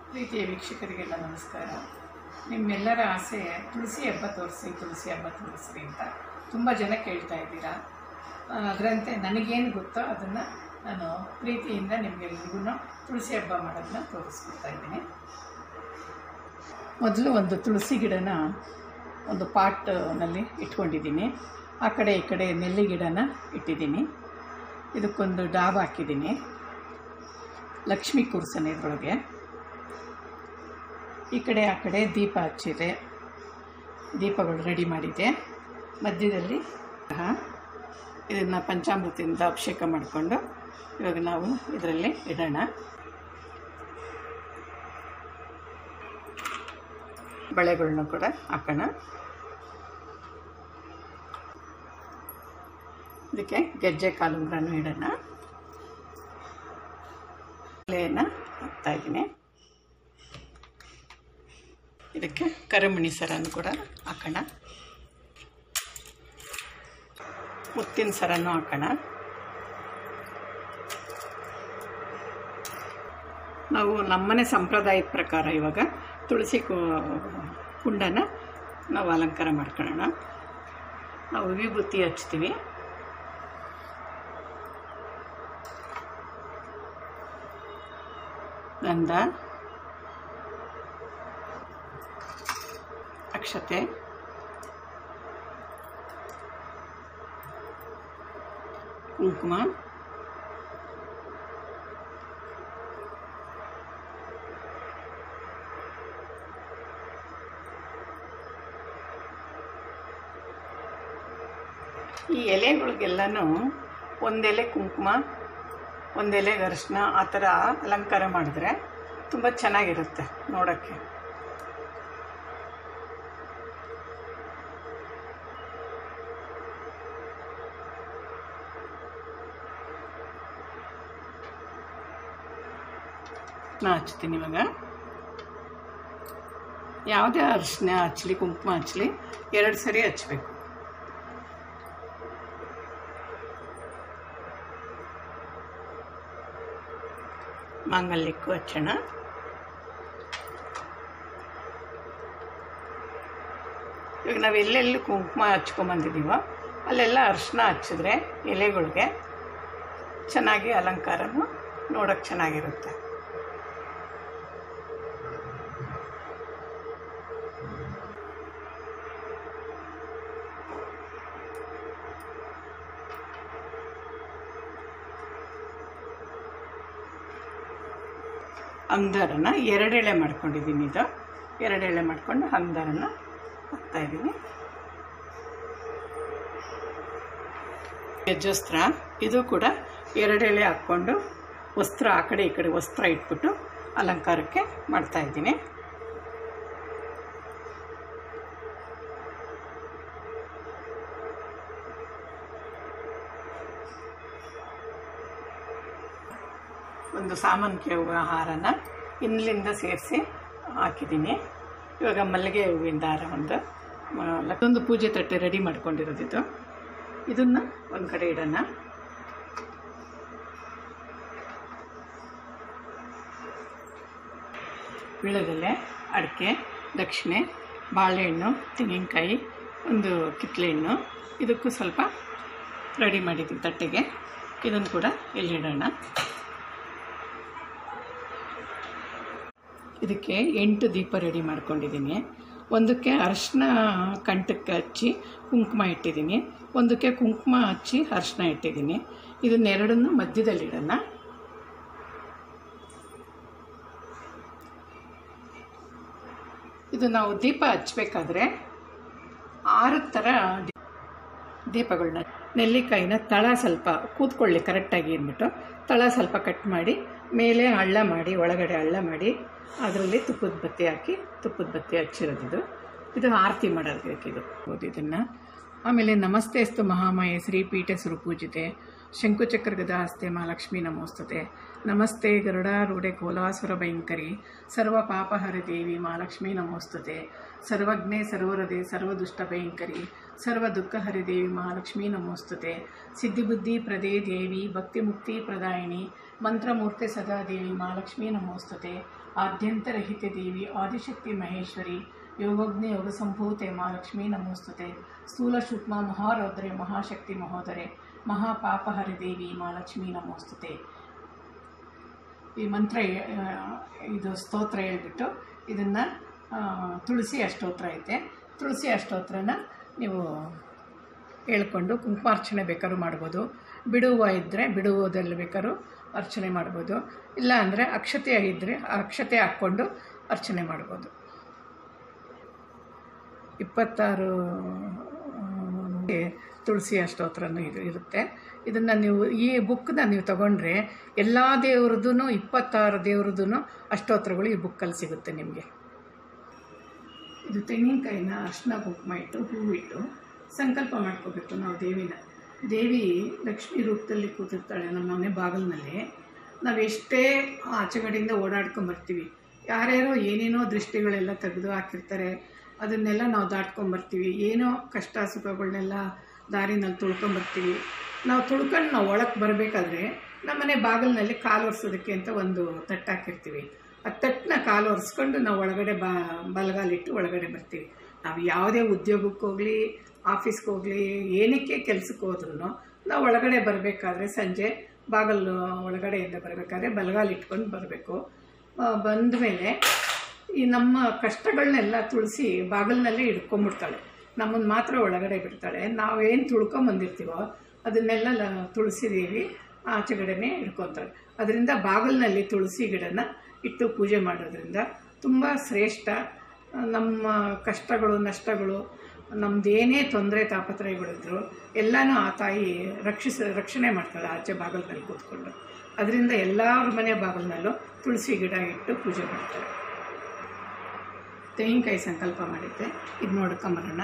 ಪ್ರೀತಿಯ ವೀಕ್ಷಕರಿಗೆಲ್ಲ ನಮಸ್ಕಾರ ನಿಮ್ಮೆಲ್ಲರ ಆಸೆ ತುಳಸಿ ಹಬ್ಬ ತೋರಿಸಿ ತುಳಸಿ ಹಬ್ಬ ತೋರಿಸ್ರಿ ಅಂತ ತುಂಬ ಜನ ಕೇಳ್ತಾ ಇದ್ದೀರಾ ಆ, ಅದರಂತೆ ನನಗೇನು ಗೊತ್ತೋ ಅದನ್ನು ನಾನು ಪ್ರೀತಿಯಿಂದ ನಿಮಗೆಲ್ರಿಗೂ ತುಳಸಿ ಹಬ್ಬ ಮಾಡೋದನ್ನ ತೋರಿಸ್ಕೊಡ್ತಾ ಇದ್ದೀನಿ ಮೊದಲು ಒಂದು ತುಳಸಿ ಗಿಡನ ಒಂದು ಪಾಟ್ನಲ್ಲಿ ಇಟ್ಕೊಂಡಿದ್ದೀನಿ ಆ ಕಡೆ ಈ ಕಡೆ ನೆಲ್ಲಿ ಗಿಡನ ಇಟ್ಟಿದ್ದೀನಿ ಇದಕ್ಕೊಂದು ಡಾಬ್ ಹಾಕಿದ್ದೀನಿ ಲಕ್ಷ್ಮೀ ಕೂರ್ಸನೆ ಇದರೊಳಗೆ ಈ ಕಡೆ ಆ ಕಡೆ ದೀಪ ಹಚ್ಚಿದೆ ದೀಪಗಳು ರೆಡಿ ಮಾಡಿದೆ ಮಧ್ಯದಲ್ಲಿ ಇದನ್ನು ಪಂಚಾಮೃತದಿಂದ ಅಭಿಷೇಕ ಮಾಡಿಕೊಂಡು ಇವಾಗ ನಾವು ಇದರಲ್ಲಿ ಇಡೋಣ ಬಳೆಗಳನ್ನ ಕೂಡ ಹಾಕೋಣ ಇದಕ್ಕೆ ಗೆಜ್ಜೆ ಕಾಲುಂಗ್ರನೂ ಇಡೋಣ ಎಲೆಯನ್ನು ಹಾಕ್ತಾ ಇದ್ದೀನಿ ಇದಕ್ಕೆ ಕರಿಮಣಿ ಸರನ್ನು ಕೂಡ ಹಾಕೋಣ ಮುತ್ತಿನ ಸರನ್ನು ಹಾಕೋಣ ನಾವು ನಮ್ಮನೆ ಸಂಪ್ರದಾಯದ ಪ್ರಕಾರ ಇವಾಗ ತುಳಸಿ ಕು- ಕುಂಡನ ನಾವು ಅಲಂಕಾರ ಮಾಡ್ಕೊಳ್ಳೋಣ ನಾವು ವಿಭೂತಿ ಹಚ್ತೀವಿ ಗಂಧ ಅಕ್ಷತೆ ಕುಂಕುಮ ಈ ಎಲೆಗಳಿಗೆಲ್ಲನೂ ಒಂದೆಲೆ ಕುಂಕುಮ ಒಂದೆಲೆ ಅರಿಶಿನ ಆ ಥರ ಅಲಂಕಾರ ಮಾಡಿದ್ರೆ ತುಂಬ ಚೆನ್ನಾಗಿರುತ್ತೆ ನೋಡೋಕ್ಕೆ ನಾ ಹಚ್ತೀನಿ ಇವಾಗ ಯಾವುದೇ ಅರಿಶಿನ ಹಚ್ಚಲಿ ಕುಂಕುಮ ಹಚ್ಚಲಿ ಎರಡು ಸರಿ ಹಚ್ಚಬೇಕು ಮಾಂಗಲ್ಯಕ್ಕೂ ಹಚ್ಚೋಣ ಇವಾಗ ನಾವು ಎಲ್ಲೆಲ್ಲಿ ಕುಂಕುಮ ಹಚ್ಕೊಂಬಂದಿದ್ದೀವೋ ಅಲ್ಲೆಲ್ಲ ಅರಿಶಿನ ಹಚ್ಚಿದ್ರೆ ಎಲೆಗಳಿಗೆ ಚೆನ್ನಾಗಿ ಅಲಂಕಾರನು ನೋಡೋಕ್ಕೆ ಚೆನ್ನಾಗಿರುತ್ತೆ ಅಂಗಾರನ ಎರಡೆಳೆ ಮಾಡ್ಕೊಂಡಿದ್ದೀನಿ ಇದು ಎರಡೆಳೆ ಮಾಡ್ಕೊಂಡು ಅಂಗಾರನ ಹಾಕ್ತಾ ಇದ್ದೀನಿ ಗೆಜ್ಜಸ್ತ್ರ ಇದು ಕೂಡ ಎರಡೆಳೆ ಹಾಕ್ಕೊಂಡು ವಸ್ತ್ರ ಆ ಕಡೆ ಈ ಕಡೆ ವಸ್ತ್ರ ಇಟ್ಬಿಟ್ಟು ಅಲಂಕಾರಕ್ಕೆ ಮಾಡ್ತಾ ಇದ್ದೀನಿ ಒಂದು ಸಾಮಾನ್ಯ ಹೂವಿನ ಹಾರನ ಇನ್ನಿಲಿಂದ ಸೇರಿಸಿ ಹಾಕಿದ್ದೀನಿ ಇವಾಗ ಮಲ್ಲಿಗೆ ಹೂವಿಂದ ಹಾರ ಒಂದು ಮತ್ತೊಂದು ಪೂಜೆ ತಟ್ಟೆ ರೆಡಿ ಮಾಡ್ಕೊಂಡಿರೋದಿದ್ದು ಇದನ್ನು ಒಂದು ಕಡೆ ಇಡೋಣ ವೀಳ್ಯದೆಲೆ ಅಡಿಕೆ ದಕ್ಷಿಣೆ ಬಾಳೆಹಣ್ಣು ತೆಂಗಿನಕಾಯಿ ಒಂದು ಕಿತ್ಳೆಹಣ್ಣು ಇದಕ್ಕೂ ಸ್ವಲ್ಪ ರೆಡಿ ಮಾಡಿದ್ದೀವಿ ತಟ್ಟೆಗೆ ಇದನ್ನು ಕೂಡ ಇಲ್ಲಿಡೋಣ ಇದಕ್ಕೆ ಎಂಟು ದೀಪ ರೆಡಿ ಮಾಡ್ಕೊಂಡಿದ್ದೀನಿ ಒಂದಕ್ಕೆ ಅರಿಶಿನ ಕಂಠಕ್ಕೆ ಹಚ್ಚಿ ಕುಂಕುಮ ಇಟ್ಟಿದ್ದೀನಿ ಒಂದಕ್ಕೆ ಕುಂಕುಮ ಹಚ್ಚಿ ಅರಿಶಿನ ಇಟ್ಟಿದ್ದೀನಿ ಇದನ್ನೆರಡನ್ನು ಮಧ್ಯದಲ್ಲಿಡೋಣ ಇದು ನಾವು ದೀಪ ಹಚ್ಚಬೇಕಾದ್ರೆ ಆರು ಥರ ದೀಪಗಳನ್ನ ನೆಲ್ಲಿಕಾಯಿನ ತಳ ಸ್ವಲ್ಪ ಕೂತ್ಕೊಳ್ಳಿ ಕರೆಕ್ಟಾಗಿ ಅಂದ್ಬಿಟ್ಟು ತಳ ಸ್ವಲ್ಪ ಕಟ್ ಮಾಡಿ ಮೇಲೆ ಹಳ್ಳ ಮಾಡಿ ಒಳಗಡೆ ಹಳ್ಳ ಮಾಡಿ ಅದರಲ್ಲಿ ತುಪ್ಪದ ಬತ್ತಿ ಹಾಕಿ ತುಪ್ಪದ ಬತ್ತಿ ಹಚ್ಚಿರೋದಿದು ಇದು ಆರತಿ ಮಾಡೋದಕ್ಕೆ ಇದು ಇದನ್ನು ಆಮೇಲೆ ನಮಸ್ತೆಸ್ತು ಮಹಾಮಾಯೆ ಶ್ರೀಪೀಠ ಸುರುಪೂಜಿತೆ ಶಂಕುಚಕ್ರ ಗದಾಸ್ತೆ ಮಹಾಲಕ್ಷ್ಮೀ ನಮೋಸ್ತತೆ ನಮಸ್ತೆ ಗರುಡಾರೂಢೆ ಕೋಲಾಸುರ ಭಯಂಕರಿ ಸರ್ವ ಪಾಪಹರಿ ದೇವಿ ಮಹಾಲಕ್ಷ್ಮೀ ನಮೋಸ್ತತೆ ಸರ್ವಜ್ಞೆ ಸರ್ವರದೆ ಸರ್ವದುಷ್ಟ ಭಯಂಕರಿ ಸರ್ವ ದುಃಖಹರಿ ದೇವಿ ಮಹಾಲಕ್ಷ್ಮೀ ನಮೋಸ್ತತೆ ಸಿದ್ಧಿಬುದ್ಧಿ ಪ್ರದೇ ದೇವಿ ಭಕ್ತಿ ಮುಕ್ತಿ ಪ್ರದಾಯಿನಿ ಮಂತ್ರಮೂರ್ತಿ ಸದಾ ದೇವಿ ಮಹಾಲಕ್ಷ್ಮೀ ನಮೋಸ್ತತೆ ಆದ್ಯಂತರಹಿತೆ ದೇವಿ ಆದಿಶಕ್ತಿ ಮಹೇಶ್ವರಿ ಯೋಗಜ್ಞ ಯೋಗ ಸಂಭೂತೆ ಮಹಾಲಕ್ಷ್ಮೀ ನಮೋಸ್ತುತೆ ಸ್ಥೂಲ ಸೂಕ್ಷ್ಮ ಮಹಾರೌದ್ರೆ ಮಹಾಶಕ್ತಿ ಮಹೋದರೆ ಮಹಾಪಾಪಹರಿ ದೇವಿ ಮಹಾಲಕ್ಷ್ಮೀ ನಮೋಸ್ತುತೆ ಈ ಮಂತ್ರ ಆ, ಇದು ಸ್ತೋತ್ರ ಹೇಳ್ಬಿಟ್ಟು ಇದನ್ನು ತುಳಸಿ ಅಷ್ಟೋತ್ರ ಐತೆ ತುಳಸಿ ಅಷ್ಟೋತ್ರನ ನೀವು ಹೇಳ್ಕೊಂಡು ಕುಂಕುಮಾರ್ಚನೆ ಬೇಕಾದ್ರೂ ಮಾಡ್ಬೋದು ಬಿಡುವ ಇದ್ದರೆ ಬಿಡುವುದಲ್ಲಿ ಬೇಕಾದ್ರೂ ಅರ್ಚನೆ ಮಾಡ್ಬೋದು ಇಲ್ಲ ಅಂದರೆ ಅಕ್ಷತೆ ಇದ್ದರೆ ಆ ಅಕ್ಷತೆ ಹಾಕ್ಕೊಂಡು ಅರ್ಚನೆ ಮಾಡ್ಬೋದು ಇಪ್ಪತ್ತಾರು ಆ, ತುಳಸಿ ಅಷ್ಟೋತ್ರನೂ ಇದು ಇರುತ್ತೆ ಇದನ್ನು ನೀವು ಈ ಬುಕ್ಕನ್ನ ನೀವು ತಗೊಂಡ್ರೆ ಎಲ್ಲ ದೇವ್ರದ್ದು ಇಪ್ಪತ್ತಾರು ದೇವ್ರದ್ದು ಅಷ್ಟೋತ್ರಗಳು ಈ ಬುಕ್ಕಲ್ಲಿ ಸಿಗುತ್ತೆ ನಿಮಗೆ ಇದು ತೆಂಗಿನಕಾಯಿನ ಅರ್ಶಿನ ಕುಂಕುಮ ಇಟ್ಟು ಹೂವಿಟ್ಟು ಸಂಕಲ್ಪ ಮಾಡ್ಕೋಬೇಕು ನಾವು ದೇವಿನ ದೇವಿ ಲಕ್ಷ್ಮೀ ರೂಪದಲ್ಲಿ ಕೂತಿರ್ತಾಳೆ ನಮ್ಮ ಮನೆ ಬಾಗಿಲಿನಲ್ಲಿ ನಾವು ಎಷ್ಟೇ ಆಚೆಗಡೆಯಿಂದ ಓಡಾಡ್ಕೊಂಬರ್ತೀವಿ ಯಾರ್ಯಾರೋ ಏನೇನೋ ದೃಷ್ಟಿಗಳೆಲ್ಲ ತೆಗೆದು ಹಾಕಿರ್ತಾರೆ ಅದನ್ನೆಲ್ಲ ನಾವು ದಾಟ್ಕೊಂಬರ್ತೀವಿ ಏನೋ ಕಷ್ಟ ಸುಖಗಳನ್ನೆಲ್ಲ ದಾರಿನಲ್ಲಿ ತುಳ್ಕೊಂಬರ್ತೀವಿ ನಾವು ತುಳ್ಕೊಂಡು ನಾವು ಒಳಗೆ ಬರಬೇಕಾದ್ರೆ ನಮ್ಮನೆ ಬಾಗಿಲಿನಲ್ಲಿ ಕಾಲು ಒರೆಸೋದಕ್ಕೆ ಅಂತ ಒಂದು ತಟ್ಟು ಹಾಕಿರ್ತೀವಿ ಆ ತಟ್ಟನ್ನ ಕಾಲು ಒರೆಸ್ಕೊಂಡು ನಾವು ಒಳಗಡೆ ಬಾ ಬಲಗಾಲಿಟ್ಟು ಒಳಗಡೆ ಬರ್ತೀವಿ ನಾವು ಯಾವುದೇ ಉದ್ಯೋಗಕ್ಕೆ ಹೋಗಲಿ ಆಫೀಸ್ಗೆ ಹೋಗಲಿ ಏನಕ್ಕೆ ಕೆಲ್ಸಕ್ಕೆ ಹೋದ್ರೂ ನಾವು ಒಳಗಡೆ ಬರಬೇಕಾದ್ರೆ ಸಂಜೆ ಬಾಗಿಲು ಒಳಗಡೆಯಿಂದ ಬರಬೇಕಾದ್ರೆ ಬಲಗಾಲು ಇಟ್ಕೊಂಡು ಬರಬೇಕು ಬಂದ ಮೇಲೆ ಈ ನಮ್ಮ ಕಷ್ಟಗಳನ್ನೆಲ್ಲ ತುಳಸಿ ಬಾಗಿಲಿನಲ್ಲೇ ಹಿಡ್ಕೊಂಬಿಡ್ತಾಳೆ ನಮ್ಮನ್ನು ಮಾತ್ರ ಒಳಗಡೆ ಬಿಡ್ತಾಳೆ ನಾವೇನು ತುಳ್ಕೊಂಬಂದಿರ್ತೀವೋ ಅದನ್ನೆಲ್ಲ ಲ- ತುಳಸಿ ದೇವಿ ಆಚೆಗಡೆನೇ ಹಿಡ್ಕೊತಾಳೆ ಅದರಿಂದ ಬಾಗಿಲಿನಲ್ಲಿ ತುಳಸಿ ಗಿಡನ ಇಟ್ಟು ಪೂಜೆ ಮಾಡೋದ್ರಿಂದ ತುಂಬ ಶ್ರೇಷ್ಠ ನಮ್ಮ ಕಷ್ಟಗಳು ನಷ್ಟಗಳು ನಮ್ಮದೇನೇ ತೊಂದರೆ ತಾಪತ್ರಯಗಳಿದ್ರು ಎಲ್ಲನೂ ಆ ತಾಯಿ ರಕ್ಷಿಸ ರಕ್ಷಣೆ ಮಾಡ್ತಾಳೆ ಆಚೆ ಬಾಗಿಲಿನಲ್ಲಿ ಕೂತ್ಕೊಂಡು ಅದರಿಂದ ಎಲ್ಲರ ಮನೆ ಬಾಗಿಲಿನಲ್ಲೂ ತುಳಸಿ ಗಿಡ ಇಟ್ಟು ಪೂಜೆ ಮಾಡ್ತಾರೆ ತೆಂಗಿನಕಾಯಿ ಸಂಕಲ್ಪ ಮಾಡಿದ್ದೆ ಇದು ನೋಡ್ಕೊಂಬರೋಣ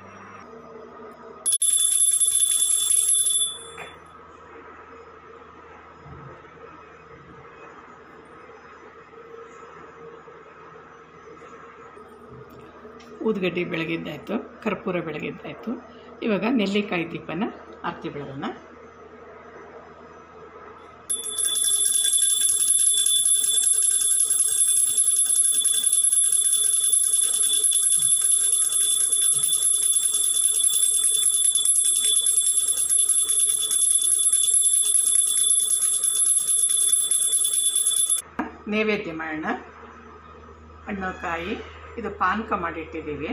ಊದ್ಗಡ್ಡಿ ಬೆಳಗಿದ್ದಾಯಿತು ಕರ್ಪೂರ ಬೆಳಗಿದ್ದಾಯಿತು ಇವಾಗ ನೆಲ್ಲಿಕಾಯಿ ದೀಪನ ಆರತಿ ಬೆಳಗೋಣ ನೈವೇದ್ಯ ಮಾಡೋಣ ಹಣ್ಣು ಕಾಯಿ ಇದು ಪಾನಕ ಮಾಡಿಟ್ಟಿದ್ದೀವಿ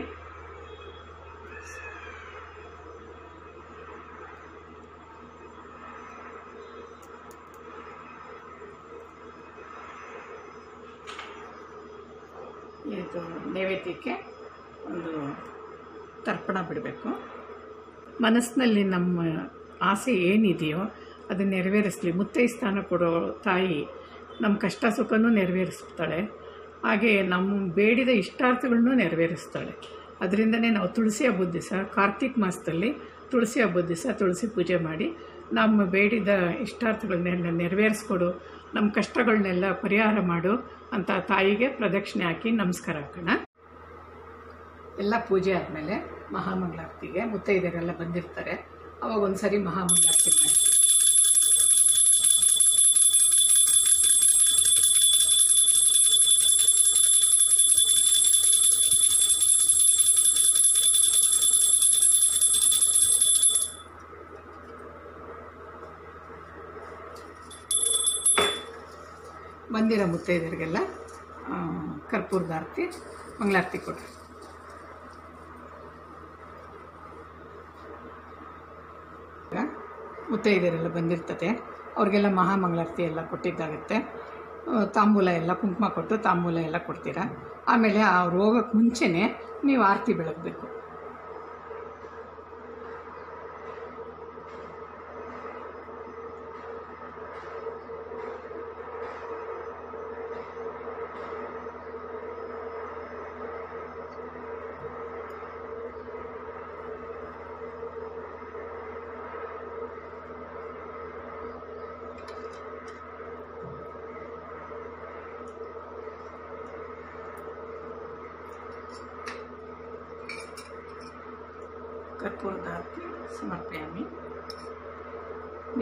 ಇದು ನೈವೇದ್ಯಕ್ಕೆ ಒಂದು ತರ್ಪಣ ಬಿಡಬೇಕು ಮನಸ್ಸಿನಲ್ಲಿ ನಮ್ಮ ಆಸೆ ಏನಿದೆಯೋ ಅದು ನೆರವೇರಿಸಲಿ ಮುತ್ತೈ ಸ್ಥಾನ ಕೊಡೋ ತಾಯಿ ನಮ್ಮ ಕಷ್ಟ ಸುಖನೂ ನೆರವೇರಿಸ್ತಾಳೆ ಹಾಗೆ ನಮ್ಮ ಬೇಡಿದ ಇಷ್ಟಾರ್ಥಗಳನ್ನೂ ನೆರವೇರಿಸ್ತಾಳೆ ಅದರಿಂದನೇ ನಾವು ತುಳಸಿ ಹಬ್ಬದ ದಿವಸ ಕಾರ್ತಿಕ್ ಮಾಸದಲ್ಲಿ ತುಳಸಿ ಹಬ್ಬದ ದಿವಸ ತುಳಸಿ ಪೂಜೆ ಮಾಡಿ ನಮ್ಮ ಬೇಡಿದ ಇಷ್ಟಾರ್ಥಗಳನ್ನೆಲ್ಲ ನೆರವೇರಿಸ್ಕೊಡು ನಮ್ಮ ಕಷ್ಟಗಳನ್ನೆಲ್ಲ ಪರಿಹಾರ ಮಾಡು ಅಂತ ತಾಯಿಗೆ ಪ್ರದಕ್ಷಿಣೆ ಹಾಕಿ ನಮಸ್ಕಾರ ಹಾಕೋಣ ಎಲ್ಲ ಪೂಜೆ ಆದಮೇಲೆ ಮಹಾಮಂಗಳಾರತಿಗೆ ಮುತ್ತೈದೆಯರೆಲ್ಲ ಬಂದಿರ್ತಾರೆ ಅವಾಗ ಒಂದು ಸರಿ ಮಹಾಮಂಗಳಾರತಿ ಮಾಡ್ತೀವಿ ಬಂದಿರೋ ಮುತ್ತೈದರಿಗೆಲ್ಲ ಆ, ಕರ್ಪೂರದ ಆರತಿ ಮಂಗಳಾರತಿ ಕೊಡ್ರಿ ಈಗ ಮುತ್ತೈದೆಯರೆಲ್ಲ ಬಂದಿರ್ತದೆ ಅವ್ರಿಗೆಲ್ಲ ಮಹಾಮಂಗಳಾರತಿ ಎಲ್ಲ ಕೊಟ್ಟಿದ್ದಾಗುತ್ತೆ ಆ, ತಾಂಬೂಲ ಎಲ್ಲ ಕುಂಕುಮ ಕೊಟ್ಟು ತಾಂಬೂಲ ಎಲ್ಲ ಕೊಡ್ತೀರಾ ಆಮೇಲೆ ಅವ್ರು ಹೋಗೋಕ್ಕೆ ಮುಂಚೆನೇ ನೀವು ಆರತಿ ಬೆಳಗಬೇಕು कर्पूरदार्ति समर्पयामि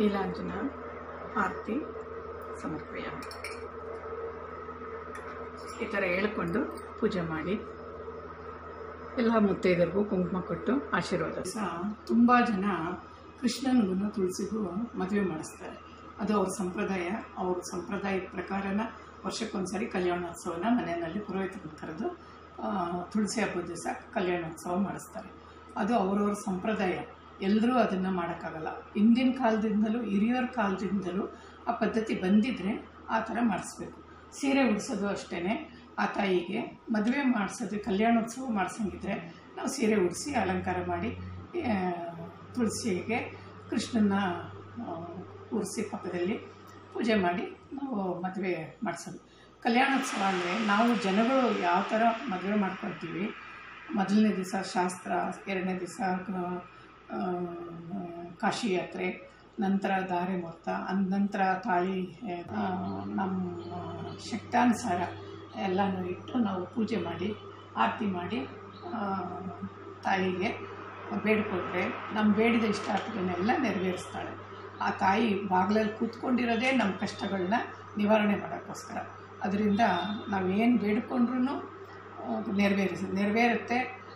नीलाञ्जना आरती समर्पयामि ಈ ಥರ ಹೇಳ್ಕೊಂಡು ಪೂಜೆ ಮಾಡಿ ಎಲ್ಲ ಮುತ್ತೈದರಿಗೂ ಕುಂಕುಮ ಕೊಟ್ಟು ಆಶೀರ್ವಾದ ಸಹ ತುಂಬ ಜನ ಕೃಷ್ಣನಿಗೂ ತುಳಸಿಗೂ ಮದುವೆ ಮಾಡಿಸ್ತಾರೆ ಅದು ಅವ್ರ ಸಂಪ್ರದಾಯ ಅವ್ರ ಸಂಪ್ರದಾಯದ ಪ್ರಕಾರನ ವರ್ಷಕ್ಕೊಂದ್ಸರಿ ಕಲ್ಯಾಣೋತ್ಸವನ ಮನೆಯಲ್ಲಿ ಪುರೋಹಿತರನ್ನ ಕರೆದು ಆ, ತುಳಸಿ ಹಬ್ಬದ ದಿವಸ ಕಲ್ಯಾಣೋತ್ಸವ ಮಾಡಿಸ್ತಾರೆ ಅದು ಅವ್ರವ್ರ ಸಂಪ್ರದಾಯ ಎಲ್ಲರೂ ಅದನ್ನು ಮಾಡೋಕ್ಕಾಗಲ್ಲ ಹಿಂದಿನ ಕಾಲದಿಂದಲೂ ಹಿರಿಯರ ಕಾಲದಿಂದಲೂ ಆ ಪದ್ಧತಿ ಬಂದಿದ್ದರೆ ಆ ಥರ ಮಾಡಿಸ್ಬೇಕು ಸೀರೆ ಉಡಿಸೋದು ಅಷ್ಟೇ ಆ ತಾಯಿಗೆ ಮದುವೆ ಮಾಡಿಸೋದು ಕಲ್ಯಾಣೋತ್ಸವ ಮಾಡಿಸಂಗಿದ್ರೆ ನಾವು ಸೀರೆ ಉಡಿಸಿ ಅಲಂಕಾರ ಮಾಡಿ ಆ, ತುಳಸಿಗೆ ಕೃಷ್ಣನ ಕೂರಿಸಿ ಪಕ್ಕದಲ್ಲಿ ಪೂಜೆ ಮಾಡಿ ನಾವು ಮದುವೆ ಮಾಡಿಸೋದು ಕಲ್ಯಾಣೋತ್ಸವ ಅಂದರೆ ನಾವು ಜನಗಳು ಯಾವ ಥರ ಮದುವೆ ಮಾಡ್ಕೊಳ್ತೀವಿ ಮೊದಲನೇ ದಿವಸ ಶಾಸ್ತ್ರ ಎರಡನೇ ದಿವಸ ಕಾಶಿ ಯಾತ್ರೆ ನಂತರ ಧಾರೆ ಮುಹೂರ್ತ ಅನ್ ನಂತರ ತಾಳಿ ಆ, ನಮ್ಮ ಶಕ್ತಾನುಸಾರ ಎಲ್ಲನೂ ಇಟ್ಟು ನಾವು ಪೂಜೆ ಮಾಡಿ ಆರತಿ ಮಾಡಿ ಆ, ತಾಯಿಗೆ ಬೇಡ್ಕೊಂಡ್ರೆ ನಮ್ಮ ಬೇಡಿದ ಇಷ್ಟಾರ್ಥಗಳನ್ನೆಲ್ಲ ನೆರವೇರಿಸ್ತಾಳೆ ಆ ತಾಯಿ ಬಾಗಿಲಲ್ಲಿ ಕೂತ್ಕೊಂಡಿರೋದೇ ನಮ್ಮ ಕಷ್ಟಗಳನ್ನ ನಿವಾರಣೆ ಮಾಡೋಕ್ಕೋಸ್ಕರ ಅದರಿಂದ ನಾವೇನು ಬೇಡ್ಕೊಂಡ್ರೂ ನೆರವೇರಿಸಿ ನೆರವೇರುತ್ತೆ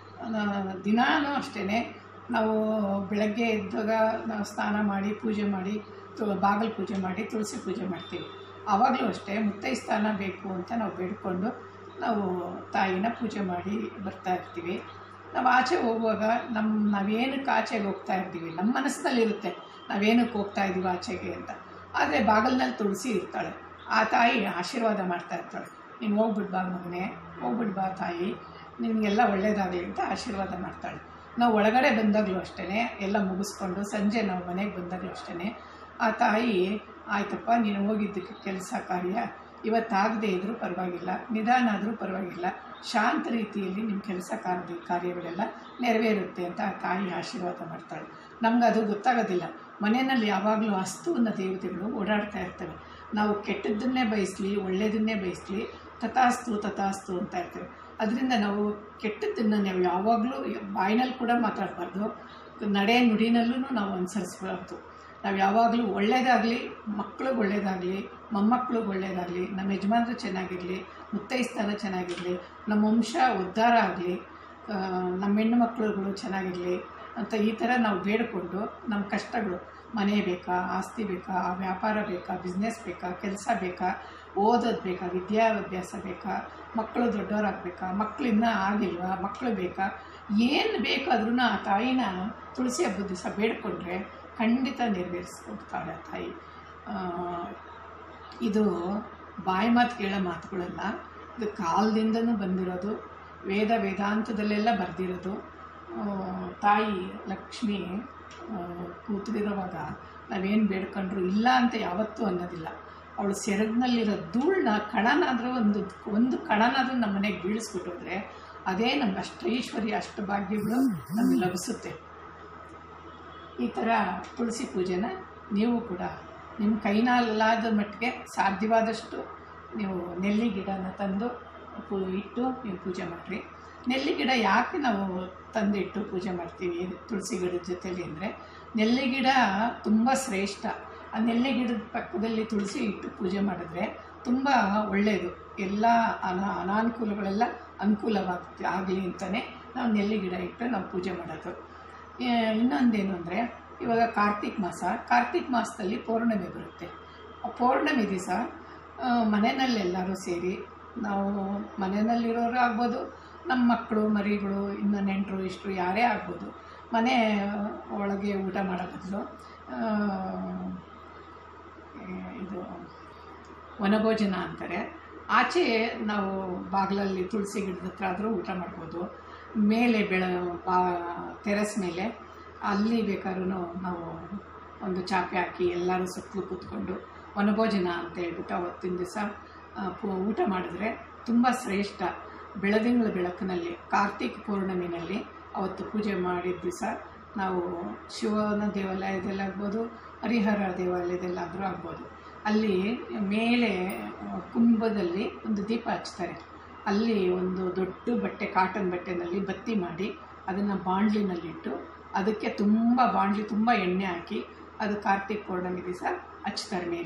ದಿನಾನೂ ಅಷ್ಟೇ ನಾವು ಬೆಳಗ್ಗೆ ಎದ್ದಾಗ ನಾವು ಸ್ನಾನ ಮಾಡಿ ಪೂಜೆ ಮಾಡಿ ತು ಬಾಗಿಲು ಪೂಜೆ ಮಾಡಿ ತುಳಸಿ ಪೂಜೆ ಮಾಡ್ತೀವಿ ಆವಾಗಲೂ ಅಷ್ಟೇ ಮುತ್ತೈ ಸ್ಥಾನ ಬೇಕು ಅಂತ ನಾವು ಬೇಡ್ಕೊಂಡು ನಾವು ತಾಯಿನ ಪೂಜೆ ಮಾಡಿ ಬರ್ತಾ ಇರ್ತೀವಿ ನಾವು ಆಚೆ ಹೋಗುವಾಗ ನಮ್ಮ ನಾವೇನಕ್ಕೆ ಆಚೆಗೆ ಹೋಗ್ತಾ ಇರ್ತೀವಿ ನಮ್ಮ ಮನಸ್ಸಿನಲ್ಲಿರುತ್ತೆ ನಾವೇನಕ್ಕೆ ಹೋಗ್ತಾ ಇದ್ದೀವಿ ಆಚೆಗೆ ಅಂತ ಆದರೆ ಬಾಗಿಲಿನಲ್ಲಿ ತುಳಸಿ ಇರ್ತಾಳೆ ಆ ತಾಯಿ ಆಶೀರ್ವಾದ ಮಾಡ್ತಾ ಇರ್ತಾಳೆ ನೀನು ಹೋಗ್ಬಿಟ್ಟು ಬಾ ಮಗನೇ ಹೋಗ್ಬಿಟ್ಟು ಬಾ ತಾಯಿ ನಿನಗೆಲ್ಲ ಒಳ್ಳೇದಾಗಲಿ ಅಂತ ಆಶೀರ್ವಾದ ಮಾಡ್ತಾಳೆ ನಾವು ಒಳಗಡೆ ಬಂದಾಗಲೂ ಅಷ್ಟೇ ಎಲ್ಲ ಮುಗಿಸ್ಕೊಂಡು ಸಂಜೆ ನಾವು ಮನೆಗೆ ಬಂದಾಗಲೂ ಅಷ್ಟೇ ಆ ತಾಯಿ ಆಯ್ತಪ್ಪ ನೀನು ಹೋಗಿದ್ದಕ್ಕೆ ಕೆಲಸ ಕಾರ್ಯ ಇವತ್ತಾಗದೇ ಇದ್ದರೂ ಪರವಾಗಿಲ್ಲ ನಿಧಾನ ಆದರೂ ಪರವಾಗಿಲ್ಲ ಶಾಂತ ರೀತಿಯಲ್ಲಿ ನಿಮ್ಮ ಕೆಲಸ ಕಾರ್ಯ ಕಾರ್ಯಗಳೆಲ್ಲ ನೆರವೇರುತ್ತೆ ಅಂತ ಆ ತಾಯಿ ಆಶೀರ್ವಾದ ಮಾಡ್ತಾಳೆ ನಮ್ಗೆ ಅದು ಗೊತ್ತಾಗೋದಿಲ್ಲ ಮನೆಯಲ್ಲಿ ಯಾವಾಗಲೂ ಅಸ್ತು ಅನ್ನೋ ದೇವತೆಗಳು ಓಡಾಡ್ತಾ ಇರ್ತವೆ ನಾವು ಕೆಟ್ಟದ್ದನ್ನೇ ಬಯಸಲಿ ಒಳ್ಳೆಯದನ್ನೇ ಬಯಸಲಿ ತಥಾಸ್ತು ತಥಾಸ್ತು ಅಂತ ಇರ್ತೇವೆ ಅದರಿಂದ ನಾವು ಕೆಟ್ಟದ್ದನ್ನು ನಾವು ಯಾವಾಗಲೂ ಬಾಯಿನಲ್ಲಿ ಕೂಡ ಮಾತಾಡಬಾರ್ದು ನಡೆ ನುಡಿನಲ್ಲೂ ನಾವು ಅನುಸರಿಸ್ಬಾರ್ದು ನಾವು ಯಾವಾಗಲೂ ಒಳ್ಳೇದಾಗಲಿ ಮಕ್ಳಿಗೆ ಒಳ್ಳೇದಾಗಲಿ ಮೊಮ್ಮಕ್ಳಿಗೆ ಒಳ್ಳೇದಾಗಲಿ ನಮ್ಮ ಯಜಮಾನ್ರು ಚೆನ್ನಾಗಿರಲಿ ಮುತ್ತೈಸ್ಥಾನ ಚೆನ್ನಾಗಿರಲಿ ನಮ್ಮ ವಂಶ ಉದ್ಧಾರ ಆಗಲಿ ನಮ್ಮ ಹೆಣ್ಣು ಮಕ್ಕಳುಗಳು ಚೆನ್ನಾಗಿರಲಿ ಅಂತ ಈ ಥರ ನಾವು ಬೇಡಿಕೊಂಡು ನಮ್ಮ ಕಷ್ಟಗಳು ಮನೆ ಬೇಕಾ ಆಸ್ತಿ ಬೇಕಾ ವ್ಯಾಪಾರ ಬೇಕಾ ಬಿಸ್ನೆಸ್ ಬೇಕಾ ಕೆಲಸ ಬೇಕಾ ಓದೋದು ಬೇಕಾ ವಿದ್ಯಾಭ್ಯಾಸ ಬೇಕಾ ಮಕ್ಕಳು ದೊಡ್ಡವರಾಗಬೇಕಾ ಮಕ್ಕಳು ಇನ್ನೂ ಆಗಿಲ್ವಾ ಮಕ್ಕಳು ಬೇಕಾ ಏನು ಬೇಕಾದ್ರೂ ಆ ತಾಯಿನ ತುಳಸಿ ಹಬ್ಬದ ದಿವಸ ಬೇಡ್ಕೊಂಡ್ರೆ ಖಂಡಿತ ನೆರವೇರಿಸ್ಕೊಡ್ತಾಳೆ ಆ ತಾಯಿ ಆ, ಇದು ಬಾಯಿ ಮಾತು ಕೇಳೋ ಮಾತುಗಳಲ್ಲ ಇದು ಕಾಲದಿಂದನೂ ಬಂದಿರೋದು ವೇದ ವೇದಾಂತದಲ್ಲೆಲ್ಲ ಬರೆದಿರೋದು ತಾಯಿ ಲಕ್ಷ್ಮಿ ಆ, ಕೂತ್ರಿರೋವಾಗ ನಾವೇನು ಬೇಡ್ಕೊಂಡ್ರು ಇಲ್ಲ ಅಂತ ಯಾವತ್ತೂ ಅನ್ನೋದಿಲ್ಲ ಅವಳು ಸೆರಗಿನಲ್ಲಿರೋ ಧೂಳನ್ನ ಕಣನಾದರೂ ಒಂದು ಒಂದು ಕಣನಾದರೂ ನಮ್ಮ ಮನೆಗೆ ಬೀಳಿಸ್ಬಿಟ್ಟು ಹೋದರೆ ಅದೇ ನಮ್ಗೆ ಅಷ್ಟು ಐಶ್ವರ್ಯ ಅಷ್ಟು ಭಾಗ್ಯಗಳು ನಮಗೆ ಲಭಿಸುತ್ತೆ ಈ ಥರ ತುಳಸಿ ಪೂಜೆನ ನೀವು ಕೂಡ ನಿಮ್ಮ ಕೈನಲ್ಲಾದ ಮಟ್ಟಿಗೆ ಸಾಧ್ಯವಾದಷ್ಟು ನೀವು ನೆಲ್ಲಿ ಗಿಡನ ತಂದು ಪೂ ಇಟ್ಟು ನೀವು ಪೂಜೆ ಮಾಡಿರಿ ನೆಲ್ಲಿ ಗಿಡ ಯಾಕೆ ನಾವು ತಂದಿಟ್ಟು ಪೂಜೆ ಮಾಡ್ತೀವಿ ತುಳಸಿ ಗಿಡದ ಜೊತೆಲಿ ಅಂದರೆ ನೆಲ್ಲಿ ಗಿಡ ತುಂಬ ಶ್ರೇಷ್ಠ ಆ ನೆಲ್ಲಿ ಗಿಡದ ಪಕ್ಕದಲ್ಲಿ ತುಳಸಿ ಇಟ್ಟು ಪೂಜೆ ಮಾಡಿದ್ರೆ ತುಂಬ ಒಳ್ಳೆಯದು ಎಲ್ಲ ಅನ ಅನಾನುಕೂಲಗಳೆಲ್ಲ ಅನುಕೂಲವಾಗ್ತಿ ಆಗಲಿ ಅಂತಲೇ ನಾವು ನೆಲ್ಲಿ ಗಿಡ ಇಟ್ಟು ನಾವು ಪೂಜೆ ಮಾಡೋದು ಏ, ಇನ್ನೊಂದೇನು ಅಂದರೆ ಇವಾಗ ಕಾರ್ತಿಕ್ ಮಾಸ ಕಾರ್ತಿಕ್ ಮಾಸದಲ್ಲಿ ಪೌರ್ಣಮಿ ಬರುತ್ತೆ ಆ ಪೌರ್ಣಮಿ ದಿವಸ ಮನೆಯಲ್ಲೆಲ್ಲರೂ ಸೇರಿ ನಾವು ಮನೆಯಲ್ಲಿರೋರು ಆಗ್ಬೋದು ನಮ್ಮ ಮಕ್ಕಳು ಮರಿಗಳು ಇನ್ನು ನೆಂಟರು ಇಷ್ಟರು ಯಾರೇ ಆಗ್ಬೋದು ಮನೆ ಒಳಗೆ ಊಟ ಮಾಡೋ ಬದಲು ಇದು ವನಭೋಜನ ಅಂತಾರೆ ಆಚೆ ನಾವು ಬಾಗಿಲಲ್ಲಿ ತುಳಸಿ ಗಿಡದ ಹತ್ರ ಆದರೂ ಊಟ ಮಾಡ್ಬೋದು ಮೇಲೆ ಬೆಳ ಬಾ ಟೆರೆಸ್ ಮೇಲೆ ಅಲ್ಲಿ ಬೇಕಾದ್ರೂ ನಾವು ಒಂದು ಚಾಪೆ ಹಾಕಿ ಎಲ್ಲರೂ ಸುತ್ತಲೂ ಕೂತ್ಕೊಂಡು ವನಭೋಜನ ಅಂತ ಹೇಳ್ಬಿಟ್ಟು ಅವತ್ತಿನ ದಿವಸ ಊಟ ಮಾಡಿದ್ರೆ ತುಂಬ ಶ್ರೇಷ್ಠ ಬೆಳದಿಂಗಳ ಬೆಳಕಿನಲ್ಲಿ ಕಾರ್ತಿಕ್ ಪೌರ್ಣಮಿನಲ್ಲಿ ಅವತ್ತು ಪೂಜೆ ಮಾಡಿದ ದಿವಸ ನಾವು ಶಿವನ ದೇವಾಲಯದಲ್ಲಾಗ್ಬೋದು ಹರಿಹರ ದೇವಾಲಯದಲ್ಲಾದರೂ ಆಗ್ಬೋದು ಅಲ್ಲಿ ಮೇಲೆ ಆ, ಕುಂಭದಲ್ಲಿ ಒಂದು ದೀಪ ಹಚ್ತಾರೆ ಅಲ್ಲಿ ಒಂದು ದೊಡ್ಡ ಬಟ್ಟೆ ಕಾಟನ್ ಬಟ್ಟೆನಲ್ಲಿ ಬತ್ತಿ ಮಾಡಿ ಅದನ್ನು ಬಾಣಲಿನಲ್ಲಿಟ್ಟು ಅದಕ್ಕೆ ತುಂಬ ಬಾಣಲಿ ತುಂಬ ಎಣ್ಣೆ ಹಾಕಿ ಅದು ಕಾರ್ತಿಕ್ ಪೌರ್ಣಮಿ ದಿವಸ ಹಚ್ತಾರೆ ಮೇಲೆ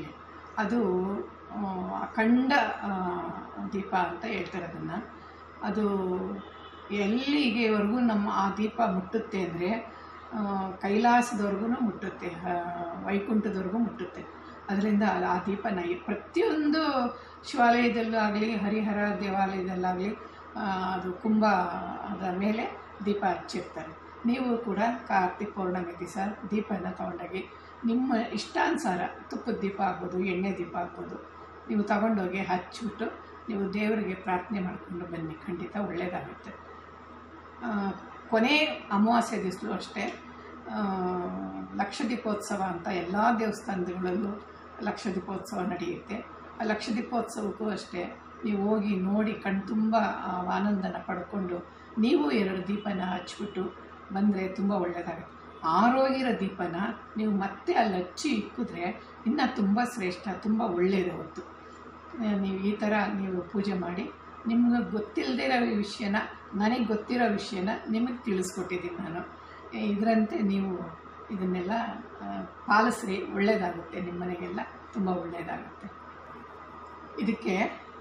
ಅದು ಆ, ಅಖಂಡ ಆ, ದೀಪ ಅಂತ ಹೇಳ್ತಾರೆ ಅದನ್ನು ಅದು ಎಲ್ಲಿಗೆವರೆಗೂ ನಮ್ಮ ಆ ದೀಪ ಮುಟ್ಟುತ್ತೆ ಅಂದರೆ ಕೈಲಾಸದವರೆಗೂ ಮುಟ್ಟುತ್ತೆ ಆ, ವೈಕುಂಠದವರೆಗೂ ಮುಟ್ಟುತ್ತೆ ಅದರಿಂದ ಆ ದೀಪನ ಈ ಪ್ರತಿಯೊಂದು ಶಿವಾಲಯದಲ್ಲೂ ಆಗಲಿ ಹರಿಹರ ದೇವಾಲಯದಲ್ಲಾಗಲಿ ಆ, ಅದು ಕುಂಭ ಅದರ ಮೇಲೆ ದೀಪ ಹಚ್ಚಿರ್ತಾರೆ ನೀವು ಕೂಡ ಕಾರ್ತಿಕ್ ಪೌರ್ಣಮಿ ದಿವಸ ದೀಪನ ತೊಗೊಂಡೋಗಿ ನಿಮ್ಮ ಇಷ್ಟಾನುಸಾರ ತುಪ್ಪದ ದೀಪ ಆಗ್ಬೋದು ಎಣ್ಣೆ ದೀಪ ಆಗ್ಬೋದು ನೀವು ತಗೊಂಡೋಗಿ ಹಚ್ಬಿಟ್ಟು ನೀವು ದೇವರಿಗೆ ಪ್ರಾರ್ಥನೆ ಮಾಡಿಕೊಂಡು ಬನ್ನಿ ಖಂಡಿತ ಒಳ್ಳೆಯದಾಗುತ್ತೆ ಆ, ಕೊನೆ ಅಮಾವಾಸ್ಯೆ ದಿವಸಲು ಅಷ್ಟೇ ಆ, ಲಕ್ಷ ದೀಪೋತ್ಸವ ಅಂತ ಎಲ್ಲ ದೇವಸ್ಥಾನಗಳಲ್ಲೂ ಲಕ್ಷ ದೀಪೋತ್ಸವ ನಡೆಯುತ್ತೆ ಆ ಲಕ್ಷ ದೀಪೋತ್ಸವಕ್ಕೂ ಅಷ್ಟೇ ನೀವು ಹೋಗಿ ನೋಡಿ ಕಣ್ತುಂಬ ಆ ಆನಂದನ ಪಡ್ಕೊಂಡು ನೀವು ಎರಡು ದೀಪನ ಹಚ್ಬಿಟ್ಟು ಬಂದರೆ ತುಂಬ ಒಳ್ಳೆಯದಾಗುತ್ತೆ ಆರೋಗಿರೋ ದೀಪನ ನೀವು ಮತ್ತೆ ಅಲ್ಲಿ ಹಚ್ಚಿ ಇಕ್ಕಿದ್ರೆ ಇನ್ನೂ ತುಂಬ ಶ್ರೇಷ್ಠ ತುಂಬ ಒಳ್ಳೆಯದು ಹೊತ್ತು ನೀವು ಈ ಥರ ನೀವು ಪೂಜೆ ಮಾಡಿ ನಿಮ್ಗೆ ಗೊತ್ತಿಲ್ಲದೇ ಇರೋ ವಿಷಯನ ನನಗೆ ಗೊತ್ತಿರೋ ವಿಷಯನ ನಿಮಗೆ ತಿಳಿಸ್ಕೊಟ್ಟಿದ್ದೀನಿ ನಾನು ಇದರಂತೆ ನೀವು ಇದನ್ನೆಲ್ಲ ಆ, ಪಾಲಿಸ್ರಿ ಒಳ್ಳೆಯದಾಗುತ್ತೆ ನಿಮ್ಮ ಮನೆಗೆಲ್ಲ ತುಂಬ ಒಳ್ಳೆಯದಾಗುತ್ತೆ ಇದಕ್ಕೆ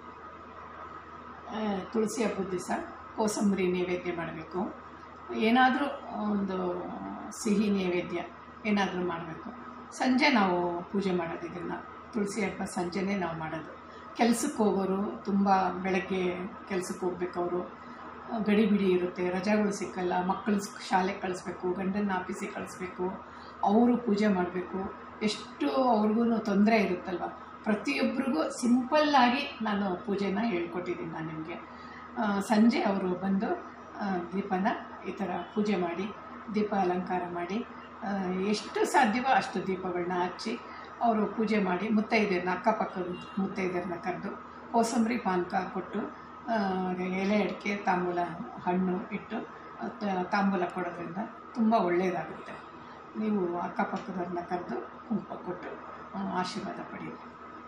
ಆ, ತುಳಸಿ ಹಬ್ಬದ ದಿವಸ ಕೋಸಂಬರಿ ನೈವೇದ್ಯ ಮಾಡಬೇಕು ಏನಾದರೂ ಒಂದು ಸಿಹಿ ನೈವೇದ್ಯ ಏನಾದರೂ ಮಾಡಬೇಕು ಸಂಜೆ ನಾವು ಪೂಜೆ ಮಾಡೋದು ಇದನ್ನು ತುಳಸಿ ಹಬ್ಬ ಸಂಜೆನೇ ನಾವು ಮಾಡೋದು ಕೆಲ್ಸಕ್ಕೆ ಹೋಗೋರು ತುಂಬ ಬೆಳಗ್ಗೆ ಕೆಲ್ಸಕ್ಕೆ ಹೋಗ್ಬೇಕು ಅವರು ಗಡಿ ಬಿಡಿ ಇರುತ್ತೆ ರಜಾಗಳು ಸಿಕ್ಕಲ್ಲ ಮಕ್ಕಳು ಶಾಲೆಗೆ ಕಳಿಸ್ಬೇಕು ಗಂಡನ ಆಫೀಸಿಗೆ ಕಳಿಸ್ಬೇಕು ಅವರು ಪೂಜೆ ಮಾಡಬೇಕು ಎಷ್ಟು ಅವ್ರಿಗೂ ತೊಂದರೆ ಇರುತ್ತಲ್ವ ಪ್ರತಿಯೊಬ್ಬರಿಗೂ ಸಿಂಪಲ್ಲಾಗಿ ನಾನು ಪೂಜೆನ ಹೇಳ್ಕೊಟ್ಟಿದ್ದೀನಿ ನಾನು ನಿಮಗೆ ಸಂಜೆ ಅವರು ಬಂದು ಆ, ದೀಪನ ಈ ಥರ ಪೂಜೆ ಮಾಡಿ ದೀಪ ಅಲಂಕಾರ ಮಾಡಿ ಆ, ಎಷ್ಟು ಸಾಧ್ಯವೋ ಅಷ್ಟು ದೀಪಗಳನ್ನ ಹಚ್ಚಿ ಅವರು ಪೂಜೆ ಮಾಡಿ ಮುತ್ತೈದೆಯರನ್ನ ಅಕ್ಕಪಕ್ಕದ ಮುತ್ತೈದೆಯರನ್ನ ಕರೆದು ಕೋಸಂಬರಿ ಪಾನಕ ಕೊಟ್ಟು ಆ, ಎಲೆ ಅಡಿಕೆ ತಾಂಬೂಲ ಹಣ್ಣು ಇಟ್ಟು ತ- ತಾಂಬೂಲ ಕೊಡೋದ್ರಿಂದ ತುಂಬ ಒಳ್ಳೆಯದಾಗುತ್ತೆ ನೀವು ಅಕ್ಕಪಕ್ಕದವ್ರನ್ನ ಕರೆದು ಕುಂಕುಮ ಕೊಟ್ಟು ಆ, ಆಶೀರ್ವಾದ ಪಡೆಯಿರಿ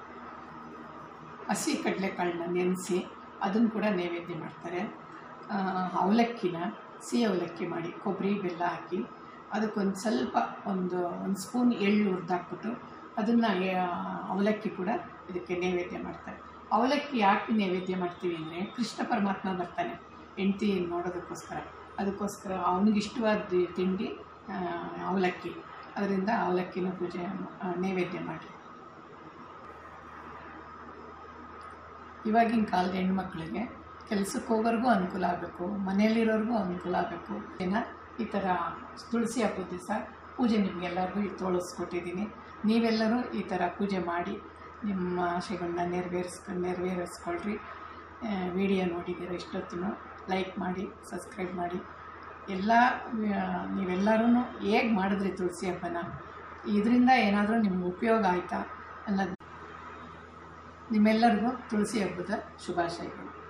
ಹಸಿ ಕಡಲೆಕಾಳನ್ನ ನೆನೆಸಿ ಅದನ್ನು ಕೂಡ ನೈವೇದ್ಯ ಮಾಡ್ತಾರೆ ಆ, ಅವಲಕ್ಕಿನ ಸಿಹಿ ಅವಲಕ್ಕಿ ಮಾಡಿ ಕೊಬ್ಬರಿ ಬೆಲ್ಲ ಹಾಕಿ ಅದಕ್ಕೊಂದು ಸ್ವಲ್ಪ ಒಂದು ಒಂದು ಸ್ಪೂನ್ ಎಳ್ಳು ಹುರಿದಾಕ್ಬಿಟ್ಟು ಅದನ್ನು ಅವಲಕ್ಕಿ ಕೂಡ ಇದಕ್ಕೆ ನೈವೇದ್ಯ ಮಾಡ್ತಾರೆ ಅವಲಕ್ಕಿ ಯಾಕೆ ನೈವೇದ್ಯ ಮಾಡ್ತೀವಿ ಅಂದರೆ ಕೃಷ್ಣ ಪರಮಾತ್ಮ ಬರ್ತಾನೆ ಹೆಂಡ್ತಿ ನೋಡೋದಕ್ಕೋಸ್ಕರ ಅದಕ್ಕೋಸ್ಕರ ಅವನಿಗೆ ಇಷ್ಟವಾದ ತಿಂಡಿ ಆ, ಅವಲಕ್ಕಿ ಅದರಿಂದ ಅವಲಕ್ಕಿನ ಪೂಜೆ ಆ, ನೈವೇದ್ಯ ಮಾಡಿ ಇವಾಗಿನ ಕಾಲದ ಹೆಣ್ಮಕ್ಳಿಗೆ ಕೆಲಸಕ್ಕೆ ಹೋಗೋರ್ಗೂ ಅನುಕೂಲ ಆಗಬೇಕು ಮನೆಯಲ್ಲಿರೋರ್ಗೂ ಅನುಕೂಲ ಆಗಬೇಕು ಏನ ಈ ಥರ ತುಳಸಿ ಹಬ್ಬದ ದಿವಸ ಪೂಜೆ ನಿಮಗೆಲ್ಲರಿಗೂ ತೋಳಿಸ್ಕೊಟ್ಟಿದ್ದೀನಿ ನೀವೆಲ್ಲರೂ ಈ ಥರ ಪೂಜೆ ಮಾಡಿ ನಿಮ್ಮ ಆಸೆಗಳನ್ನ ನೆರವೇರಿಸ್ಕೊ ನೆರವೇರಿಸ್ಕೊಳ್ರಿ ವಿಡಿಯೋ ನೋಡಿದ್ದೀರ ಇಷ್ಟೊತ್ತೂ ಲೈಕ್ ಮಾಡಿ ಸಬ್ಸ್ಕ್ರೈಬ್ ಮಾಡಿ ಎಲ್ಲ ನೀವೆಲ್ಲರೂ ಹೇಗೆ ಮಾಡಿದ್ರಿ ತುಳಸಿ ಹಬ್ಬನ ಇದರಿಂದ ಏನಾದರೂ ನಿಮ್ಗೆ ಉಪಯೋಗ ಆಯಿತಾ ಅನ್ನೋದು ನಿಮ್ಮೆಲ್ಲರಿಗೂ ತುಳಸಿ ಹಬ್ಬದ ಶುಭಾಶಯಗಳು